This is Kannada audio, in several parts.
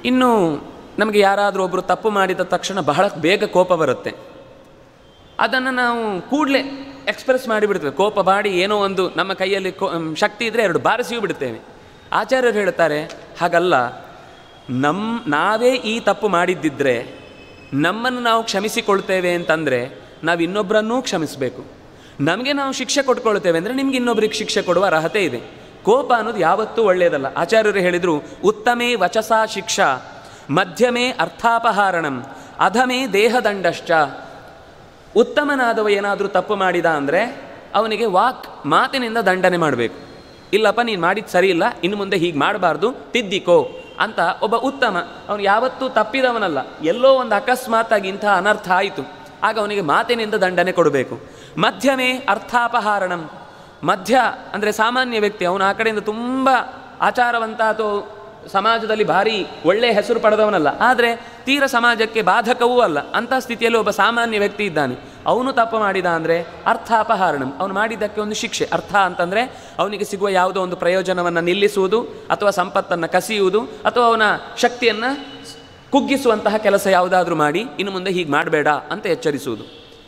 ಇನ್ನು ನಮಗೆ ಯಾರಾದರೂ ಒಬ್ಬರು ತಪ್ಪು ಮಾಡಿದ ತಕ್ಷಣ ಬಹಳ ಬೇಗ ಕೋಪ ಬರುತ್ತೆ ಅದನ್ನು ನಾವು ಕೂಡಲೇ ಎಕ್ಸ್ಪ್ರೆಸ್ ಮಾಡಿಬಿಡ್ತೇವೆ ಕೋಪ ಮಾಡಿ ಏನೋ ಒಂದು ನಮ್ಮ ಕೈಯಲ್ಲಿ ಕೋ ಮ್, ಶಕ್ತಿ ಇದ್ದರೆ ಎರಡು ಬಾರಿಸಿಯೂ ಬಿಡ್ತೇವೆ ಆಚಾರ್ಯರು ಹೇಳ್ತಾರೆ ಹಾಗಲ್ಲ ನಮ್ಮ ನಾವೇ ಈ ತಪ್ಪು ಮಾಡಿದ್ದಿದ್ರೆ ನಮ್ಮನ್ನು ನಾವು ಕ್ಷಮಿಸಿಕೊಳ್ತೇವೆ ಅಂತಂದರೆ ನಾವು ಇನ್ನೊಬ್ಬರನ್ನೂ ಕ್ಷಮಿಸಬೇಕು ನಮಗೆ ನಾವು ಶಿಕ್ಷೆ ಕೊಟ್ಕೊಳ್ತೇವೆ ಅಂದರೆ ನಿಮ್ಗೆ ಇನ್ನೊಬ್ರಿಗೆ ಶಿಕ್ಷೆ ಕೊಡುವ ಅರ್ಹತೆ ಇದೆ ಕೋಪ ಅನ್ನೋದು ಯಾವತ್ತೂ ಒಳ್ಳೆಯದಲ್ಲ ಆಚಾರ್ಯರು ಹೇಳಿದರು ಉತ್ತಮೇ ವಚಸಾ ಶಿಕ್ಷಾ ಮಧ್ಯಮೇ ಅರ್ಥಾಪಹಾರಣಂ ಅಧಮೇ ದೇಹದಂಡಶ್ಚ ಉತ್ತಮನಾದವ ಏನಾದರೂ ತಪ್ಪು ಮಾಡಿದ ಅಂದರೆ ಅವನಿಗೆ ವಾಕ್ ಮಾತಿನಿಂದ ದಂಡನೆ ಮಾಡಬೇಕು ಇಲ್ಲಪ್ಪ ನೀನು ಮಾಡಿದ್ದು ಸರಿ ಇಲ್ಲ ಇನ್ನು ಮುಂದೆ ಹೀಗೆ ಮಾಡಬಾರ್ದು ತಿದ್ದಿಕೋ ಅಂತ ಒಬ್ಬ ಉತ್ತಮ ಅವನು ಯಾವತ್ತೂ ತಪ್ಪಿದವನಲ್ಲ ಎಲ್ಲೋ ಒಂದು ಅಕಸ್ಮಾತ್ತಾಗಿ ಇಂಥ ಅನರ್ಥ ಆಯಿತು ಆಗ ಅವನಿಗೆ ಮಾತಿನಿಂದ ದಂಡನೆ ಕೊಡಬೇಕು ಮಧ್ಯಮೇ ಅರ್ಥಾಪಹಾರಣಂ ಮಧ್ಯ ಅಂದರೆ ಸಾಮಾನ್ಯ ವ್ಯಕ್ತಿ ಅವನು ಆ ಕಡೆಯಿಂದ ತುಂಬ ಆಚಾರವಂತ ಅಥವಾ ಸಮಾಜದಲ್ಲಿ ಭಾರಿ ಒಳ್ಳೆಯ ಹೆಸರು ಪಡೆದವನಲ್ಲ ಆದರೆ ತೀರ ಸಮಾಜಕ್ಕೆ ಬಾಧಕವೂ ಅಲ್ಲ ಅಂಥ ಸ್ಥಿತಿಯಲ್ಲಿ ಒಬ್ಬ ಸಾಮಾನ್ಯ ವ್ಯಕ್ತಿ ಇದ್ದಾನೆ ಅವನು ತಪ್ಪು ಮಾಡಿದ ಅಂದರೆ ಅರ್ಥ ಅಪಹರಣಂ ಅವನು ಮಾಡಿದ್ದಕ್ಕೆ ಒಂದು ಶಿಕ್ಷೆ ಅರ್ಥ ಅಂತಂದರೆ ಅವನಿಗೆ ಸಿಗುವ ಯಾವುದೋ ಒಂದು ಪ್ರಯೋಜನವನ್ನು ನಿಲ್ಲಿಸುವುದು ಅಥವಾ ಸಂಪತ್ತನ್ನು ಕಸಿಯುವುದು ಅಥವಾ ಅವನ ಶಕ್ತಿಯನ್ನು ಕುಗ್ಗಿಸುವಂತಹ ಕೆಲಸ ಯಾವುದಾದ್ರೂ ಮಾಡಿ ಇನ್ನು ಮುಂದೆ ಹೀಗೆ ಮಾಡಬೇಡ ಅಂತ ಎಚ್ಚರಿಸುವುದು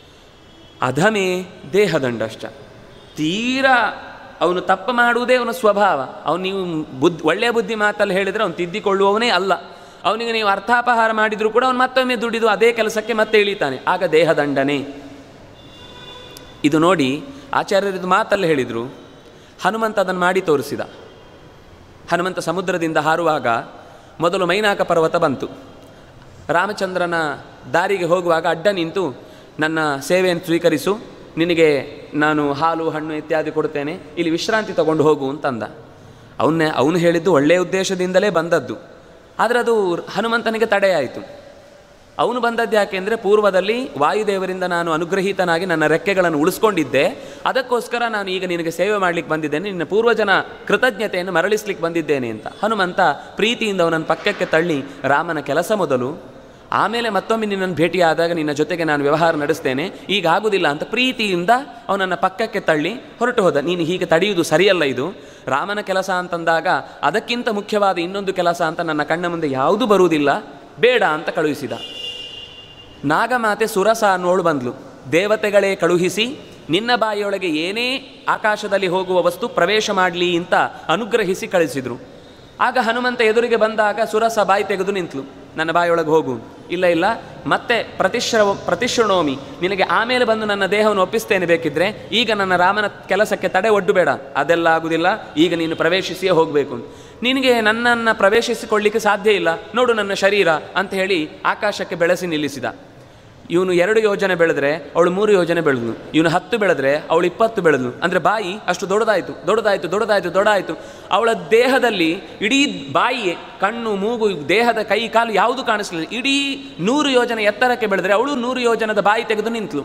ಅಧಮೇ ದೇಹದಂಡಶ್ಚ ತೀರಾ ಅವನು ತಪ್ಪು ಮಾಡುವುದೇ ಅವನ ಸ್ವಭಾವ ಅವನು ನೀವು ಬುದ್ಧಿ ಒಳ್ಳೆಯ ಬುದ್ಧಿ ಮಾತಲ್ಲಿ ಹೇಳಿದರೆ ಅವನು ತಿದ್ದಿಕೊಳ್ಳುವವನೇ ಅಲ್ಲ ಅವನಿಗೆ ನೀವು ಅರ್ಥಾಪಹಾರ ಮಾಡಿದರೂ ಕೂಡ ಅವನು ಮತ್ತೊಮ್ಮೆ ದುಡಿದು ಅದೇ ಕೆಲಸಕ್ಕೆ ಮತ್ತೆ ಇಳಿತಾನೆ ಆಗ ದೇಹದಂಡನೆ ಇದು ನೋಡಿ ಆಚಾರ್ಯರಿದು ಮಾತಲ್ಲಿ ಹೇಳಿದರು ಹನುಮಂತ ಅದನ್ನು ಮಾಡಿ ತೋರಿಸಿದ ಹನುಮಂತ ಸಮುದ್ರದಿಂದ ಹಾರುವಾಗ ಮೊದಲು ಮೈನಾಕ ಪರ್ವತ ಬಂತು ರಾಮಚಂದ್ರನ ದಾರಿಗೆ ಹೋಗುವಾಗ ಅಡ್ಡ ನಿಂತು ನನ್ನ ಸೇವೆಯನ್ನು ಸ್ವೀಕರಿಸು ನಿನಗೆ ನಾನು ಹಾಲು ಹಣ್ಣು ಇತ್ಯಾದಿ ಕೊಡ್ತೇನೆ ಇಲ್ಲಿ ವಿಶ್ರಾಂತಿ ತಗೊಂಡು ಹೋಗು ಅಂತಂದ ಅವನ್ನೇ ಅವನು ಹೇಳಿದ್ದು ಒಳ್ಳೆಯ ಉದ್ದೇಶದಿಂದಲೇ ಬಂದದ್ದು ಆದರೆ ಅದು ಹನುಮಂತನಿಗೆ ತಡೆಯಾಯಿತು ಅವನು ಬಂದದ್ದು ಯಾಕೆ ಅಂದರೆ ಪೂರ್ವದಲ್ಲಿ ವಾಯುದೇವರಿಂದ ನಾನು ಅನುಗ್ರಹೀತನಾಗಿ ನನ್ನ ರೆಕ್ಕೆಗಳನ್ನು ಉಳಿಸ್ಕೊಂಡಿದ್ದೆ ಅದಕ್ಕೋಸ್ಕರ ನಾನು ಈಗ ನಿನಗೆ ಸೇವೆ ಮಾಡಲಿಕ್ಕೆ ಬಂದಿದ್ದೇನೆ ನಿನ್ನ ಪೂರ್ವಜನ ಕೃತಜ್ಞತೆಯನ್ನು ಮರಳಿಸ್ಲಿಕ್ಕೆ ಬಂದಿದ್ದೇನೆ ಅಂತ ಹನುಮಂತ ಪ್ರೀತಿಯಿಂದ ಅವನನ್ನು ಪಕ್ಕಕ್ಕೆ ತಳ್ಳಿ ರಾಮನ ಕೆಲಸ ಮೊದಲು ಆಮೇಲೆ ಮತ್ತೊಮ್ಮೆ ನಿನ್ನನ್ನು ಭೇಟಿಯಾದಾಗ ನಿನ್ನ ಜೊತೆಗೆ ನಾನು ವ್ಯವಹಾರ ನಡೆಸ್ತೇನೆ ಈಗ ಆಗುವುದಿಲ್ಲ ಅಂತ ಪ್ರೀತಿಯಿಂದ ಅವನನ್ನು ಪಕ್ಕಕ್ಕೆ ತಳ್ಳಿ ಹೊರಟು ಹೋದ ನೀನು ಹೀಗೆ ತಡೆಯುವುದು ಸರಿಯಲ್ಲ ಇದು ರಾಮನ ಕೆಲಸ ಅಂತಂದಾಗ ಅದಕ್ಕಿಂತ ಮುಖ್ಯವಾದ ಇನ್ನೊಂದು ಕೆಲಸ ಅಂತ ನನ್ನ ಕಣ್ಣ ಮುಂದೆ ಯಾವುದೂ ಬರುವುದಿಲ್ಲ ಬೇಡ ಅಂತ ಕಳುಹಿಸಿದ ನಾಗಮಾತೆ ಸುರಸ ಅನ್ನೋಳು ಬಂದ್ಲು ದೇವತೆಗಳೇ ಕಳುಹಿಸಿ ನಿನ್ನ ಬಾಯಿಯೊಳಗೆ ಏನೇ ಆಕಾಶದಲ್ಲಿ ಹೋಗುವ ವಸ್ತು ಪ್ರವೇಶ ಮಾಡಲಿ ಅಂತ ಅನುಗ್ರಹಿಸಿ ಕಳಿಸಿದ್ರು ಆಗ ಹನುಮಂತ ಎದುರಿಗೆ ಬಂದಾಗ ಸುರಸ ಬಾಯಿ ತೆಗೆದು ನಿಂತಲು ನನ್ನ ಬಾಯಿಯೊಳಗೆ ಹೋಗು ಇಲ್ಲ ಇಲ್ಲ ಮತ್ತೆ ಪ್ರತಿಶ್ರ ಪ್ರತಿಶ್ರಣೋಮಿ ನಿನಗೆ ಆಮೇಲೆ ಬಂದು ನನ್ನ ದೇಹವನ್ನು ಒಪ್ಪಿಸ್ತೇನೆ ಬೇಕಿದ್ರೆ ಈಗ ನನ್ನ ರಾಮನ ಕೆಲಸಕ್ಕೆ ತಡೆ ಒಡ್ಡು ಬೇಡ ಅದೆಲ್ಲ ಆಗುವುದಿಲ್ಲ ಈಗ ನೀನು ಪ್ರವೇಶಿಸಿಯೇ ಹೋಗಬೇಕು ನಿನಗೆ ನನ್ನನ್ನು ಪ್ರವೇಶಿಸಿಕೊಳ್ಳಿಕ್ಕೆ ಸಾಧ್ಯ ಇಲ್ಲ ನೋಡು ನನ್ನ ಶರೀರ ಅಂತ ಹೇಳಿ ಆಕಾಶಕ್ಕೆ ಬೆಳೆಸಿ ನಿಲ್ಲಿಸಿದ ಇವನು ಎರಡು ಯೋಜನೆ ಬೆಳೆದ್ರೆ ಅವಳು ಮೂರು ಯೋಜನೆ ಬೆಳೆದ್ನು ಇವನು ಹತ್ತು ಬೆಳೆದ್ರೆ ಅವಳು ಇಪ್ಪತ್ತು ಬೆಳೆದ್ನು ಅಂದರೆ ಬಾಯಿ ಅಷ್ಟು ದೊಡ್ಡದಾಯಿತು ದೊಡ್ಡದಾಯಿತು ದೊಡ್ಡದಾಯಿತು ದೊಡ್ಡಾಯಿತು ಅವಳ ದೇಹದಲ್ಲಿ ಇಡೀ ಬಾಯಿ ಕಣ್ಣು ಮೂಗು ದೇಹದ ಕೈ ಕಾಲು ಯಾವುದು ಕಾಣಿಸ್ಲಿಲ್ಲ ಇಡೀ ನೂರು ಯೋಜನೆ ಎತ್ತರಕ್ಕೆ ಬೆಳೆದ್ರೆ ಅವಳು ನೂರು ಯೋಜನದ ಬಾಯಿ ತೆಗೆದು ನಿಂತಳು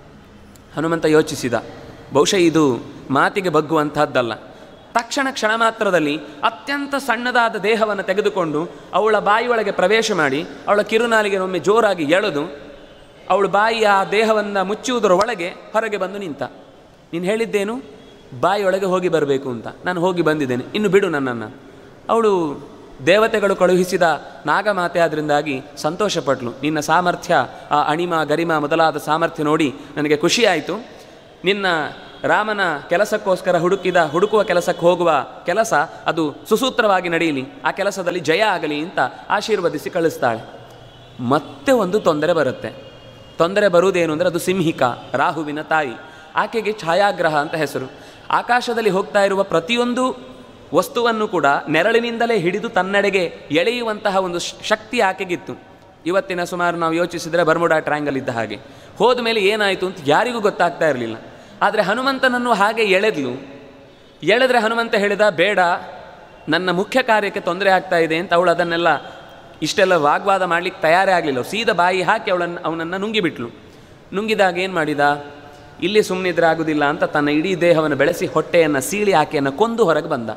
ಹನುಮಂತ ಯೋಚಿಸಿದ ಬಹುಶಃ ಇದು ಮಾತಿಗೆ ಬಗ್ಗುವಂತಹದ್ದಲ್ಲ ತಕ್ಷಣ ಕ್ಷಣ ಮಾತ್ರದಲ್ಲಿ ಅತ್ಯಂತ ಸಣ್ಣದಾದ ದೇಹವನ್ನು ತೆಗೆದುಕೊಂಡು ಅವಳ ಬಾಯಿಯೊಳಗೆ ಪ್ರವೇಶ ಮಾಡಿ ಅವಳ ಕಿರುನಾಲಿಗೆ ಒಮ್ಮೆ ಜೋರಾಗಿ ಎಳೆದು ಅವಳು ಬಾಯಿಯ ಆ ದೇಹವನ್ನು ಮುಚ್ಚುವುದರ ಒಳಗೆ ಹೊರಗೆ ಬಂದು ನಿಂತ ನೀನು ಹೇಳಿದ್ದೇನು ಬಾಯಿಯೊಳಗೆ ಹೋಗಿ ಬರಬೇಕು ಅಂತ ನಾನು ಹೋಗಿ ಬಂದಿದ್ದೇನೆ ಇನ್ನು ಬಿಡು ನನ್ನನ್ನು ಅವಳು ದೇವತೆಗಳು ಕಳುಹಿಸಿದ ನಾಗಮಾತೆ ಆದ್ರಿಂದಾಗಿ ಸಂತೋಷಪಟ್ಲು ನಿನ್ನ ಸಾಮರ್ಥ್ಯ ಆ ಅಣಿಮ ಗರಿಮ ಮೊದಲಾದ ಸಾಮರ್ಥ್ಯ ನೋಡಿ ನನಗೆ ಖುಷಿಯಾಯಿತು ನಿನ್ನ ರಾಮನ ಕೆಲಸಕ್ಕೋಸ್ಕರ ಹುಡುಕಿದ ಹುಡುಕುವ ಕೆಲಸಕ್ಕೆ ಹೋಗುವ ಕೆಲಸ ಅದು ಸುಸೂತ್ರವಾಗಿ ನಡೆಯಲಿ ಆ ಕೆಲಸದಲ್ಲಿ ಜಯ ಆಗಲಿ ಅಂತ ಆಶೀರ್ವದಿಸಿ ಕಳಿಸ್ತಾಳೆ ಮತ್ತೆ ಒಂದು ತೊಂದರೆ ಬರುತ್ತೆ ತೊಂದರೆ ಬರುವುದೇನು ಅಂದರೆ ಅದು ಸಿಂಹಿಕ ರಾಹುವಿನ ತಾಯಿ ಆಕೆಗೆ ಛಾಯಾಗ್ರಹ ಅಂತ ಹೆಸರು ಆಕಾಶದಲ್ಲಿ ಹೋಗ್ತಾ ಇರುವ ಪ್ರತಿಯೊಂದು ವಸ್ತುವನ್ನು ಕೂಡ ನೆರಳಿನಿಂದಲೇ ಹಿಡಿದು ತನ್ನೆಡೆಗೆ ಎಳೆಯುವಂತಹ ಒಂದು ಶ- ಶಕ್ತಿ ಆಕೆಗಿತ್ತು ಇವತ್ತಿನ ಸುಮಾರು ನಾವು ಯೋಚಿಸಿದರೆ ಬರ್ಮುಡಾ ಟ್ರ್ಯಾಂಗಲ್ ಇದ್ದ ಹಾಗೆ ಹೋದ ಮೇಲೆ ಏನಾಯಿತು ಅಂತ ಯಾರಿಗೂ ಗೊತ್ತಾಗ್ತಾ ಇರಲಿಲ್ಲ ಆದರೆ ಹನುಮಂತನನ್ನು ಹಾಗೆ ಎಳೆದ್ಲು ಎಳೆದ್ರೆ ಹನುಮಂತ ಹೇಳಿದ ಬೇಡ ನನ್ನ ಮುಖ್ಯ ಕಾರ್ಯಕ್ಕೆ ತೊಂದರೆ ಆಗ್ತಾ ಇದೆ ಅಂತ ಅವಳು ಅದನ್ನೆಲ್ಲ ಇಷ್ಟೆಲ್ಲ ವಾಗ್ವಾದ ಮಾಡಲಿಕ್ಕೆ ತಯಾರೇ ಆಗಲಿಲ್ಲ ಸೀದಾ ಬಾಯಿ ಹಾಕಿ ಅವಳನ್ನು ಅವನನ್ನು ನುಂಗಿಬಿಟ್ಲು ನುಂಗಿದಾಗ ಏನು ಮಾಡಿದ ಇಲ್ಲಿ ಸುಮ್ಮನಿದ್ರೆ ಆಗುವುದಿಲ್ಲ ಅಂತ ತನ್ನ ಇಡೀ ದೇಹವನ್ನು ಬೆಳೆಸಿ ಹೊಟ್ಟೆಯನ್ನು ಸೀಳಿ ಆಕೆಯನ್ನು ಕೊಂದು ಹೊರಗೆ ಬಂದ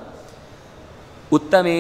ಉತ್ತಮೇ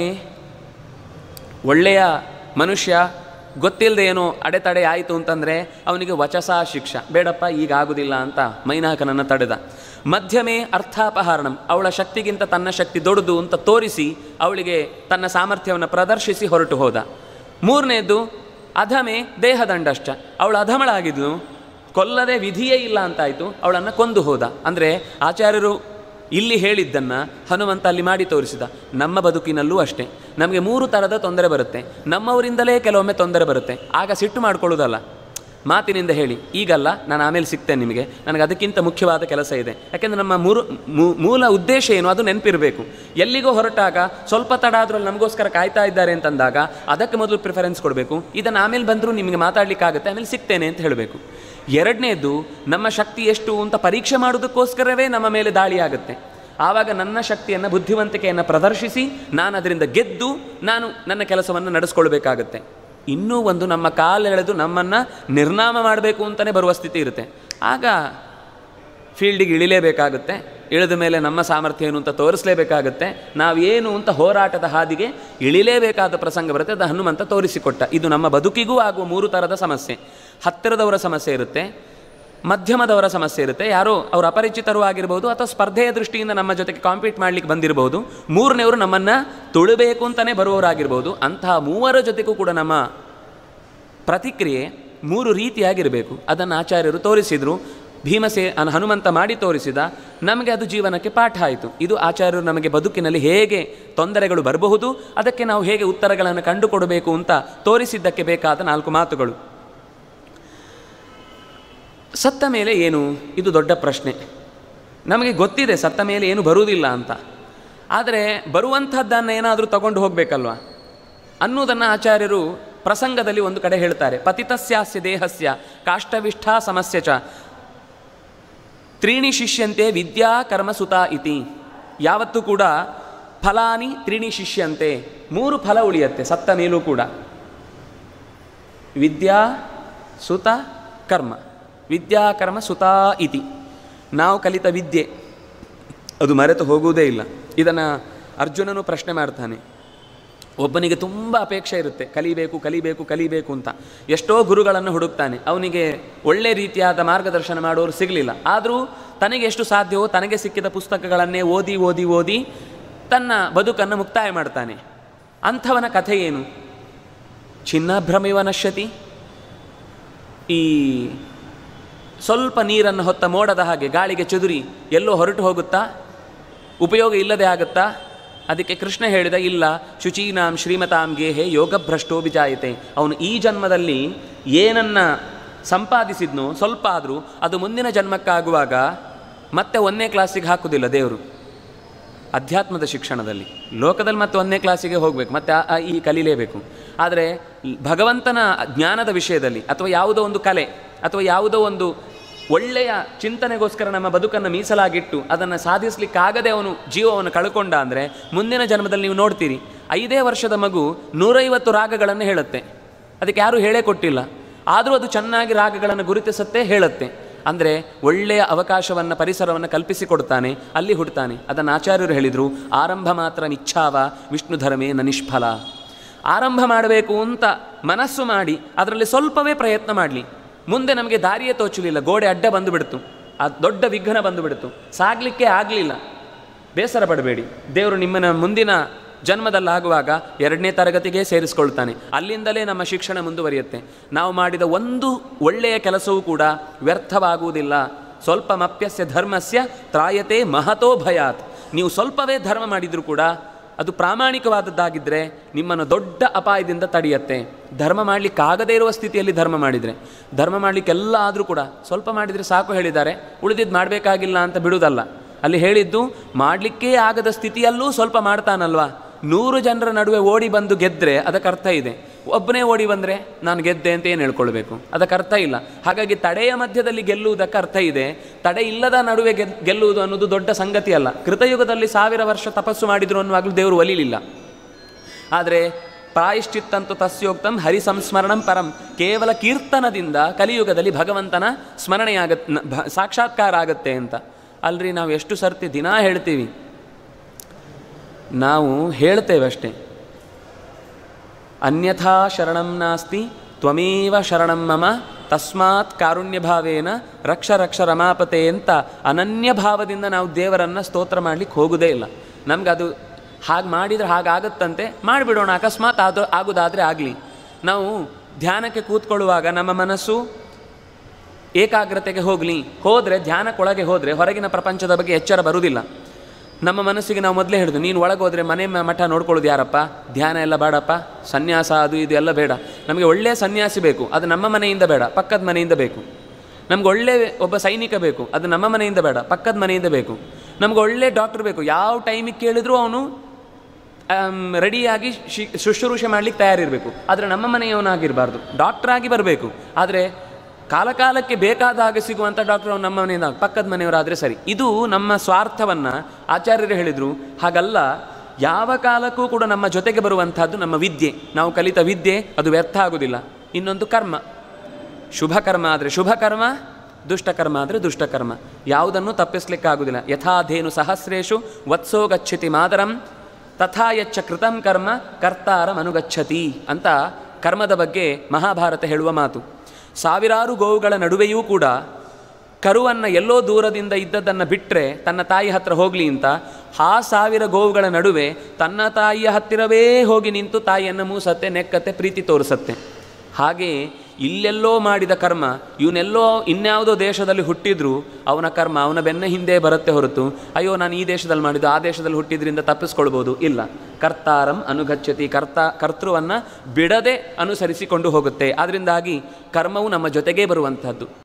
ಒಳ್ಳೆಯ ಮನುಷ್ಯ ಗೊತ್ತಿಲ್ಲದೆ ಏನೋ ಅಡೆತಡೆ ಆಯಿತು ಅಂತಂದರೆ ಅವನಿಗೆ ವಚಸ ಶಿಕ್ಷ ಬೇಡಪ್ಪ ಈಗ ಆಗುದಿಲ್ಲ ಅಂತ ಮೈನಾಕನನ್ನು ತಡೆದ ಮಧ್ಯಮೇ ಅರ್ಥಾಪಹರಣಂ ಅವಳ ಶಕ್ತಿಗಿಂತ ತನ್ನ ಶಕ್ತಿ ದೊಡ್ಡದು ಅಂತ ತೋರಿಸಿ ಅವಳಿಗೆ ತನ್ನ ಸಾಮರ್ಥ್ಯವನ್ನು ಪ್ರದರ್ಶಿಸಿ ಹೊರಟು ಹೋದ ಮೂರನೇದು ಅಧಮೆ ದೇಹದಂಡಷ್ಟ ಅವಳು ಅಧಮಳಾಗಿದ್ಲು ಕೊಲ್ಲದೆ ವಿಧಿಯೇ ಇಲ್ಲ ಅಂತಾಯಿತು ಅವಳನ್ನು ಕೊಂದು ಹೋದ ಅಂದರೆ ಆಚಾರ್ಯರು ಇಲ್ಲಿ ಹೇಳಿದ್ದನ್ನು ಹನುಮಂತ ಅಲ್ಲಿ ಮಾಡಿ ತೋರಿಸಿದ ನಮ್ಮ ಬದುಕಿನಲ್ಲೂ ಅಷ್ಟೇ ನಮಗೆ ಮೂರು ಥರದ ತೊಂದರೆ ಬರುತ್ತೆ ನಮ್ಮವರಿಂದಲೇ ಕೆಲವೊಮ್ಮೆ ತೊಂದರೆ ಬರುತ್ತೆ ಆಗ ಸಿಟ್ಟು ಮಾಡ್ಕೊಳ್ಳೋದಲ್ಲ ಮಾತಿನಿಂದ ಹೇಳಿ ಈಗಲ್ಲ ನಾನು ಆಮೇಲೆ ಸಿಗ್ತೇನೆ ನಿಮಗೆ ನನಗೆ ಅದಕ್ಕಿಂತ ಮುಖ್ಯವಾದ ಕೆಲಸ ಇದೆ ಯಾಕೆಂದರೆ ನಮ್ಮ ಮೂರು ಮೂ- ಮೂಲ ಉದ್ದೇಶ ಏನು ಅದು ನೆನಪಿರಬೇಕು ಎಲ್ಲಿಗೋ ಹೊರಟಾಗ ಸ್ವಲ್ಪ ತಡ ಆದರೂ ಅಲ್ಲಿ ನಮಗೋಸ್ಕರ ಕಾಯ್ತಾ ಇದ್ದಾರೆ ಅಂತಂದಾಗ ಅದಕ್ಕೆ ಮೊದಲು ಪ್ರಿಫರೆನ್ಸ್ ಕೊಡಬೇಕು ಇದನ್ನು ಆಮೇಲೆ ಬಂದರೂ ನಿಮಗೆ ಮಾತಾಡಲಿಕ್ಕಾಗುತ್ತೆ ಆಮೇಲೆ ಸಿಗ್ತೇನೆ ಅಂತ ಹೇಳಬೇಕು ಎರಡನೇದು ನಮ್ಮ ಶಕ್ತಿ ಎಷ್ಟು ಅಂತ ಪರೀಕ್ಷೆ ಮಾಡೋದಕ್ಕೋಸ್ಕರವೇ ನಮ್ಮ ಮೇಲೆ ದಾಳಿ ಆಗುತ್ತೆ ಆವಾಗ ನನ್ನ ಶಕ್ತಿಯನ್ನು ಬುದ್ಧಿವಂತಿಕೆಯನ್ನು ಪ್ರದರ್ಶಿಸಿ ನಾನು ಅದರಿಂದ ಗೆದ್ದು ನಾನು ನನ್ನ ಕೆಲಸವನ್ನು ನಡೆಸ್ಕೊಳ್ಬೇಕಾಗತ್ತೆ ಇನ್ನೂ ಒಂದು ನಮ್ಮ ಕಾಲೆಳೆದು ನಮ್ಮನ್ನು ನಿರ್ನಾಮ ಮಾಡಬೇಕು ಅಂತಲೇ ಬರುವ ಸ್ಥಿತಿ ಇರುತ್ತೆ ಆಗ ಫೀಲ್ಡಿಗೆ ಇಳಿಲೇಬೇಕಾಗುತ್ತೆ ಇಳಿದ ಮೇಲೆ ನಮ್ಮ ಸಾಮರ್ಥ್ಯ ಏನು ಅಂತ ತೋರಿಸಲೇಬೇಕಾಗುತ್ತೆ ನಾವೇನು ಅಂತ ಹೋರಾಟದ ಹಾದಿಗೆ ಇಳಿಲೇಬೇಕಾದ ಪ್ರಸಂಗ ಬರುತ್ತೆ ಅದು ಹನುಮಂತ ತೋರಿಸಿಕೊಟ್ಟ ಇದು ನಮ್ಮ ಬದುಕಿಗೂ ಆಗುವ ಮೂರು ಥರದ ಸಮಸ್ಯೆ ಹತ್ತಿರದವರ ಸಮಸ್ಯೆ ಇರುತ್ತೆ ಮಧ್ಯಮದವರ ಸಮಸ್ಯೆ ಇರುತ್ತೆ ಯಾರೋ ಅವರು ಅಪರಿಚಿತರು ಆಗಿರ್ಬೋದು ಅಥವಾ ಸ್ಪರ್ಧೆಯ ದೃಷ್ಟಿಯಿಂದ ನಮ್ಮ ಜೊತೆಗೆ ಕಾಂಪೀಟ್ ಮಾಡ್ಲಿಕ್ಕೆ ಬಂದಿರಬಹುದು ಮೂರನೇವರು ನಮ್ಮನ್ನು ತುಳಬೇಕು ಅಂತಲೇ ಬರುವವರಾಗಿರ್ಬೋದು ಅಂತಹ ಮೂವರ ಜೊತೆಗೂ ಕೂಡ ನಮ್ಮ ಪ್ರತಿಕ್ರಿಯೆ ಮೂರು ರೀತಿಯಾಗಿರಬೇಕು ಅದನ್ನು ಆಚಾರ್ಯರು ತೋರಿಸಿದರು ಭೀಮಸೇ ಅನ್- ಹನುಮಂತ ಮಾಡಿ ತೋರಿಸಿದ ನಮಗೆ ಅದು ಜೀವನಕ್ಕೆ ಪಾಠ ಆಯಿತು ಇದು ಆಚಾರ್ಯರು ನಮಗೆ ಬದುಕಿನಲ್ಲಿ ಹೇಗೆ ತೊಂದರೆಗಳು ಬರಬಹುದು ಅದಕ್ಕೆ ನಾವು ಹೇಗೆ ಉತ್ತರಗಳನ್ನು ಕಂಡುಕೊಡಬೇಕು ಅಂತ ತೋರಿಸಿದ್ದಕ್ಕೆ ಬೇಕಾದ ನಾಲ್ಕು ಮಾತುಗಳು ಸತ್ತ ಮೇಲೆ ಏನು ಇದು ದೊಡ್ಡ ಪ್ರಶ್ನೆ ನಮಗೆ ಗೊತ್ತಿದೆ ಸತ್ತ ಮೇಲೆ ಏನು ಬರುವುದಿಲ್ಲ ಅಂತ ಆದರೆ ಬರುವಂಥದ್ದನ್ನು ಏನಾದರೂ ತಗೊಂಡು ಹೋಗಬೇಕಲ್ವ ಅನ್ನೋದನ್ನು ಆಚಾರ್ಯರು ಪ್ರಸಂಗದಲ್ಲಿ ಒಂದು ಕಡೆ ಹೇಳ್ತಾರೆ ಪತಿತಸ್ಯಾಸ್ಯ ದೇಹಸ್ಯ ಕಾಷ್ಟವಿಷ್ಠ ಸಮಸ್ಯೆ ಚ ತ್ರೀಣಿ ಶಿಷ್ಯಂತೆ ವಿದ್ಯಾ ಕರ್ಮ ಸುತ ಇತಿ ಯಾವತ್ತೂ ಕೂಡ ಫಲಾನಿ ತ್ರೀಣಿ ಶಿಷ್ಯಂತೆ ಮೂರು ಫಲ ಉಳಿಯತ್ತೆ ಸತ್ತ ಮೇಲೂ ಕೂಡ ವಿದ್ಯಾ ಸುತ ಕರ್ಮ ವಿದ್ಯಾ ಕರ್ಮ ಸುತಾ ಇತಿ ನಾವು ಕಲಿತ ವಿದ್ಯೆ ಅದು ಮರೆತು ಹೋಗುವುದೇ ಇಲ್ಲ ಇದನ್ನು ಅರ್ಜುನನು ಪ್ರಶ್ನೆ ಮಾಡ್ತಾನೆ ಒಬ್ಬನಿಗೆ ತುಂಬ ಅಪೇಕ್ಷೆ ಇರುತ್ತೆ ಕಲಿಬೇಕು ಕಲಿಬೇಕು ಕಲಿಬೇಕು ಅಂತ ಎಷ್ಟೋ ಗುರುಗಳನ್ನು ಹುಡುಕ್ತಾನೆ ಅವನಿಗೆ ಒಳ್ಳೆ ರೀತಿಯಾದ ಮಾರ್ಗದರ್ಶನ ಮಾಡೋರು ಸಿಗಲಿಲ್ಲ ಆದರೂ ತನಗೆ ಎಷ್ಟು ಸಾಧ್ಯವೋ ತನಗೆ ಸಿಕ್ಕಿದ ಪುಸ್ತಕಗಳನ್ನೇ ಓದಿ ಓದಿ ಓದಿ ತನ್ನ ಬದುಕನ್ನು ಮುಕ್ತಾಯ ಮಾಡ್ತಾನೆ ಅಂಥವನ ಕಥೆ ಏನು ಚಿನ್ನಭ್ರಮಿವ ನಶ್ಯತಿ ಈ ಸ್ವಲ್ಪ ನೀರನ್ನು ಹೊತ್ತ ಮೋಡದ ಹಾಗೆ ಗಾಳಿಗೆ ಚದುರಿ ಎಲ್ಲೋ ಹೊರಟು ಹೋಗುತ್ತಾ ಉಪಯೋಗ ಇಲ್ಲದೆ ಆಗುತ್ತಾ ಅದಕ್ಕೆ ಕೃಷ್ಣ ಹೇಳಿದ ಇಲ್ಲ ಶುಚೀನಾಂ ಶ್ರೀಮತಾಂ ಗೇಹೆ ಯೋಗಭ್ರಷ್ಟೋ ಬಿಜಾಯತೆ ಅವನು ಈ ಜನ್ಮದಲ್ಲಿ ಏನನ್ನ ಸಂಪಾದಿಸಿದ್ನೋ ಸ್ವಲ್ಪ ಆದರೂ ಅದು ಮುಂದಿನ ಜನ್ಮಕ್ಕಾಗುವಾಗ ಮತ್ತೆ ಒಂದನೇ ಕ್ಲಾಸಿಗೆ ಹಾಕುವುದಿಲ್ಲ ದೇವರು ಅಧ್ಯಾತ್ಮದ ಶಿಕ್ಷಣದಲ್ಲಿ ಲೋಕದಲ್ಲಿ ಮತ್ತೆ ಒಂದನೇ ಕ್ಲಾಸಿಗೆ ಹೋಗಬೇಕು ಮತ್ತೆ ಆ ಆ ಈ ಕಲೀಲೇಬೇಕು ಆದರೆ ಭಗವಂತನ ಜ್ಞಾನದ ವಿಷಯದಲ್ಲಿ ಅಥವಾ ಯಾವುದೋ ಒಂದು ಕಲೆ ಅಥವಾ ಯಾವುದೋ ಒಂದು ಒಳ್ಳೆಯ ಚಿಂತನೆಗೋಸ್ಕರ ನಮ್ಮ ಬದುಕನ್ನು ಮೀಸಲಾಗಿಟ್ಟು ಅದನ್ನು ಸಾಧಿಸಲಿಕ್ಕಾಗದೆ ಅವನು ಜೀವವನ್ನು ಕಳ್ಕೊಂಡ ಅಂದರೆ ಮುಂದಿನ ಜನ್ಮದಲ್ಲಿ ನೀವು ನೋಡ್ತೀರಿ ಐದೇ ವರ್ಷದ ಮಗು ನೂರೈವತ್ತು ರಾಗಗಳನ್ನು ಹೇಳುತ್ತೆ ಅದಕ್ಕೆ ಯಾರೂ ಹೇಳೇ ಕೊಟ್ಟಿಲ್ಲ ಆದರೂ ಅದು ಚೆನ್ನಾಗಿ ರಾಗಗಳನ್ನು ಗುರುತಿಸುತ್ತೆ ಹೇಳುತ್ತೆ ಅಂದರೆ ಒಳ್ಳೆಯ ಅವಕಾಶವನ್ನು ಪರಿಸರವನ್ನು ಕಲ್ಪಿಸಿಕೊಡ್ತಾನೆ ಅಲ್ಲಿ ಹುಡ್ತಾನೆ ಅದನ್ನು ಆಚಾರ್ಯರು ಹೇಳಿದರು ಆರಂಭ ಮಾತ್ರ ನಿಚ್ಛಾವ ವಿಷ್ಣು ಧರ್ಮೇ ನ ನಿಷ್ಫಲ ಆರಂಭ ಮಾಡಬೇಕು ಅಂತ ಮನಸ್ಸು ಮಾಡಿ ಅದರಲ್ಲಿ ಸ್ವಲ್ಪವೇ ಪ್ರಯತ್ನ ಮಾಡಲಿ ಮುಂದೆ ನಮಗೆ ದಾರಿಯೇ ತೋಚಲಿಲ್ಲ ಗೋಡೆ ಅಡ್ಡ ಬಂದುಬಿಡ್ತು ಆ ದೊಡ್ಡ ವಿಘ್ನ ಬಂದುಬಿಡ್ತು ಸಾಗಲಿಕ್ಕೆ ಆಗಲಿಲ್ಲ ಬೇಸರ ಪಡಬೇಡಿ ದೇವರು ನಿಮ್ಮನ್ನ ಮುಂದಿನ ಜನ್ಮದಲ್ಲಾಗುವಾಗ ಎರಡನೇ ತರಗತಿಗೆ ಸೇರಿಸ್ಕೊಳ್ತಾನೆ ಅಲ್ಲಿಂದಲೇ ನಮ್ಮ ಶಿಕ್ಷಣ ಮುಂದುವರಿಯುತ್ತೆ ನಾವು ಮಾಡಿದ ಒಂದು ಒಳ್ಳೆಯ ಕೆಲಸವೂ ಕೂಡ ವ್ಯರ್ಥವಾಗುವುದಿಲ್ಲ ಸ್ವಲ್ಪ ಮಪ್ಯಸ್ಯ ಧರ್ಮಸ್ಯ ತ್ರಾಯತೆ ಮಹತೋ ಭಯಾತ್ ನೀವು ಸ್ವಲ್ಪವೇ ಧರ್ಮ ಮಾಡಿದರೂ ಕೂಡ ಅದು ಪ್ರಾಮಾಣಿಕವಾದದ್ದಾಗಿದ್ದರೆ ನಿಮ್ಮನ್ನು ದೊಡ್ಡ ಅಪಾಯದಿಂದ ತಡೆಯುತ್ತೆ ಧರ್ಮ ಮಾಡಲಿಕ್ಕಾಗದೇ ಇರುವ ಸ್ಥಿತಿಯಲ್ಲಿ ಧರ್ಮ ಮಾಡಿದರೆ ಧರ್ಮ ಮಾಡಲಿಕ್ಕೆಲ್ಲ ಆದರೂ ಕೂಡ ಸ್ವಲ್ಪ ಮಾಡಿದರೆ ಸಾಕು ಹೇಳಿದ್ದಾರೆ ಉಳಿದಿದ್ದು ಮಾಡಬೇಕಾಗಿಲ್ಲ ಅಂತ ಬಿಡುವುದಲ್ಲ ಅಲ್ಲಿ ಹೇಳಿದ್ದು ಮಾಡಲಿಕ್ಕೇ ಆಗದ ಸ್ಥಿತಿಯಲ್ಲೂ ಸ್ವಲ್ಪ ಮಾಡ್ತಾನಲ್ವಾ ನೂರು ಜನರ ನಡುವೆ ಓಡಿ ಬಂದು ಗೆದ್ದರೆ ಅದಕ್ಕೆ ಅರ್ಥ ಇದೆ ಒಬ್ಬನೇ ಓಡಿ ಬಂದರೆ ನಾನು ಗೆದ್ದೆ ಅಂತ ಏನು ಹೇಳ್ಕೊಳ್ಬೇಕು ಅದಕ್ಕೆ ಅರ್ಥ ಇಲ್ಲ ಹಾಗಾಗಿ ತಡೆಯ ಮಧ್ಯದಲ್ಲಿ ಗೆಲ್ಲುವುದಕ್ಕೆ ಅರ್ಥ ಇದೆ ತಡೆ ಇಲ್ಲದ ನಡುವೆ ಗೆದ್ ಗೆಲ್ಲುವುದು ಅನ್ನೋದು ದೊಡ್ಡ ಸಂಗತಿ ಅಲ್ಲ ಕೃತಯುಗದಲ್ಲಿ ಸಾವಿರ ವರ್ಷ ತಪಸ್ಸು ಮಾಡಿದ್ರು ಅನ್ನುವಾಗಲೂ ದೇವರು ಒಲಿಲಿಲ್ಲ ಆದರೆ ಪ್ರಾಯಶ್ಚಿತ್ತಂತು ತಸ್ಯೋಕ್ತಂ ಹರಿ ಸಂಸ್ಮರಣಂ ಪರಂ ಕೇವಲ ಕೀರ್ತನದಿಂದ ಕಲಿಯುಗದಲ್ಲಿ ಭಗವಂತನ ಸ್ಮರಣೆಯಾಗತ್ ನ- ಭ- ಸಾಕ್ಷಾತ್ಕಾರ ಆಗತ್ತೆ ಅಂತ ಅಲ್ರಿ ನಾವು ಎಷ್ಟು ಸರ್ತಿ ದಿನಾ ಹೇಳ್ತೀವಿ ನಾವು ಹೇಳ್ತೇವೆ ಅಷ್ಟೇ ಅನ್ಯಥಾ ಶರಣಂ ನಾಸ್ತಿ ತ್ವಮೇವ ಶರಣಂ ಮಮ ತಸ್ಮಾತ್ ಕಾರುಣ್ಯಭಾವೇನ ರಕ್ಷ ರಕ್ಷ ರಮಾಪತೆ ಅಂತ ಅನನ್ಯ ಭಾವದಿಂದ ನಾವು ದೇವರನ್ನು ಸ್ತೋತ್ರ ಮಾಡಲಿಕ್ಕೆ ಹೋಗೋದೇ ಇಲ್ಲ ನಮ್ಗೆ ಅದು ಹಾಗೆ ಮಾಡಿದರೆ ಹಾಗಾಗತ್ತಂತೆ ಮಾಡಿಬಿಡೋಣ ಅಕಸ್ಮಾತ್ ಅದು ಆಗೋದಾದರೆ ಆಗಲಿ ನಾವು ಧ್ಯಾನಕ್ಕೆ ಕೂತ್ಕೊಳ್ಳುವಾಗ ನಮ್ಮ ಮನಸ್ಸು ಏಕಾಗ್ರತೆಗೆ ಹೋಗಲಿ ಹೋದರೆ ಧ್ಯಾನಕ್ಕೊಳಗೆ ಹೋದರೆ ಹೊರಗಿನ ಪ್ರಪಂಚದ ಬಗ್ಗೆ ಎಚ್ಚರ ಬರುವುದಿಲ್ಲ ನಮ್ಮ ಮನಸ್ಸಿಗೆ ನಾವು ಮೊದಲೇ ಹೇಳಿದ್ವಿ ನೀನು ಒಳಗೆ ಹೋದರೆ ಮನೆ ಮ- ಮಠ ನೋಡ್ಕೊಳ್ಳೋದು ಯಾರಪ್ಪ ಧ್ಯಾನ ಎಲ್ಲ ಬೇಡಪ್ಪ ಸನ್ಯಾಸ ಅದು ಇದು ಎಲ್ಲ ಬೇಡ ನಮಗೆ ಒಳ್ಳೆಯ ಸನ್ಯಾಸಿ ಬೇಕು ಅದು ನಮ್ಮ ಮನೆಯಿಂದ ಬೇಡ ಪಕ್ಕದ ಮನೆಯಿಂದ ಬೇಕು ನಮ್ಗೆ ಒಳ್ಳೆ ಒಬ್ಬ ಸೈನಿಕ ಬೇಕು ಅದು ನಮ್ಮ ಮನೆಯಿಂದ ಬೇಡ ಪಕ್ಕದ ಮನೆಯಿಂದ ಬೇಕು ನಮ್ಗೆ ಒಳ್ಳೆ ಡಾಕ್ಟರ್ ಬೇಕು ಯಾವ ಟೈಮಿಗೆ ಕೇಳಿದ್ರು ಅವನು ರೆಡಿಯಾಗಿ ಶಿ ಶುಶ್ರೂಷೆ ಮಾಡ್ಲಿಕ್ಕೆ ತಯಾರಿರಬೇಕು ಆದರೆ ನಮ್ಮ ಮನೆಯವನಾಗಿರಬಾರ್ದು ಡಾಕ್ಟ್ರಾಗಿ ಬರಬೇಕು ಆದರೆ ಕಾಲಕಾಲಕ್ಕೆ ಬೇಕಾದ ಹಾಗೆ ಸಿಗುವಂಥ ಡಾಕ್ಟರ್ ಅವ್ನು ನಮ್ಮ ಮನೆಯಿಂದ ಪಕ್ಕದ ಮನೆಯವರಾದರೆ ಸರಿ ಇದು ನಮ್ಮ ಸ್ವಾರ್ಥವನ್ನು ಆಚಾರ್ಯರು ಹೇಳಿದರು ಹಾಗಲ್ಲ ಯಾವ ಕಾಲಕ್ಕೂ ಕೂಡ ನಮ್ಮ ಜೊತೆಗೆ ಬರುವಂಥದ್ದು ನಮ್ಮ ವಿದ್ಯೆ ನಾವು ಕಲಿತ ವಿದ್ಯೆ ಅದು ವ್ಯರ್ಥ ಆಗೋದಿಲ್ಲ ಇನ್ನೊಂದು ಕರ್ಮ ಶುಭ ಕರ್ಮ ಆದರೆ ಶುಭ ಕರ್ಮ ದುಷ್ಟಕರ್ಮ ಆದರೆ ದುಷ್ಟಕರ್ಮ ಯಾವುದನ್ನು ತಪ್ಪಿಸ್ಲಿಕ್ಕಾಗುವುದಿಲ್ಲ ಯಥಾಧೇನು ಸಹಸ್ರೇಶು ವತ್ಸೋ ಗಚ್ಚತಿ ಮಾತರಂ ತಥಾ ಯಚ್ಚ ಕೃತಂ ಕರ್ಮ ಕರ್ತಾರಂ ಅನುಗಚ್ಚತಿ ಅಂತ ಕರ್ಮದ ಬಗ್ಗೆ ಮಹಾಭಾರತ ಹೇಳುವ ಮಾತು ಸಾವಿರಾರು ಗೋವುಗಳ ನಡುವೆಯೂ ಕೂಡ ಕರುವನ್ನು ಎಲ್ಲೋ ದೂರದಿಂದ ಇದ್ದದ್ದನ್ನು ಬಿಟ್ಟರೆ ತನ್ನ ತಾಯಿ ಹತ್ರ ಹೋಗಲಿ ಅಂತ ಆ ಸಾವಿರ ಗೋವುಗಳ ನಡುವೆ ತನ್ನ ತಾಯಿಯ ಹತ್ತಿರವೇ ಹೋಗಿ ನಿಂತು ತಾಯಿಯನ್ನು ಮೂಸತ್ತೆ ನೆಕ್ಕತ್ತೆ ಪ್ರೀತಿ ತೋರಿಸತ್ತೆ ಹಾಗೆ ಇಲ್ಲೆಲ್ಲೋ ಮಾಡಿದ ಕರ್ಮ ಇವನೆಲ್ಲೋ ಇನ್ಯಾವುದೋ ದೇಶದಲ್ಲಿ ಹುಟ್ಟಿದ್ರು ಅವನ ಕರ್ಮ ಅವನ ಬೆನ್ನ ಹಿಂದೆ ಬರುತ್ತೆ ಹೊರತು ಅಯ್ಯೋ ನಾನು ಈ ದೇಶದಲ್ಲಿ ಮಾಡಿದ್ದು ಆ ದೇಶದಲ್ಲಿ ಹುಟ್ಟಿದ್ರಿಂದ ತಪ್ಪಿಸ್ಕೊಳ್ಬೋದು ಇಲ್ಲ ಕರ್ತಾರಂ ಅನುಗಚ್ಚತಿ ಕರ್ತ ಕರ್ತೃವನ್ನು ಬಿಡದೆ ಅನುಸರಿಸಿಕೊಂಡು ಹೋಗುತ್ತೆ ಆದ್ದರಿಂದಾಗಿ ಕರ್ಮವು ನಮ್ಮ ಜೊತೆಗೇ ಬರುವಂತಹದ್ದು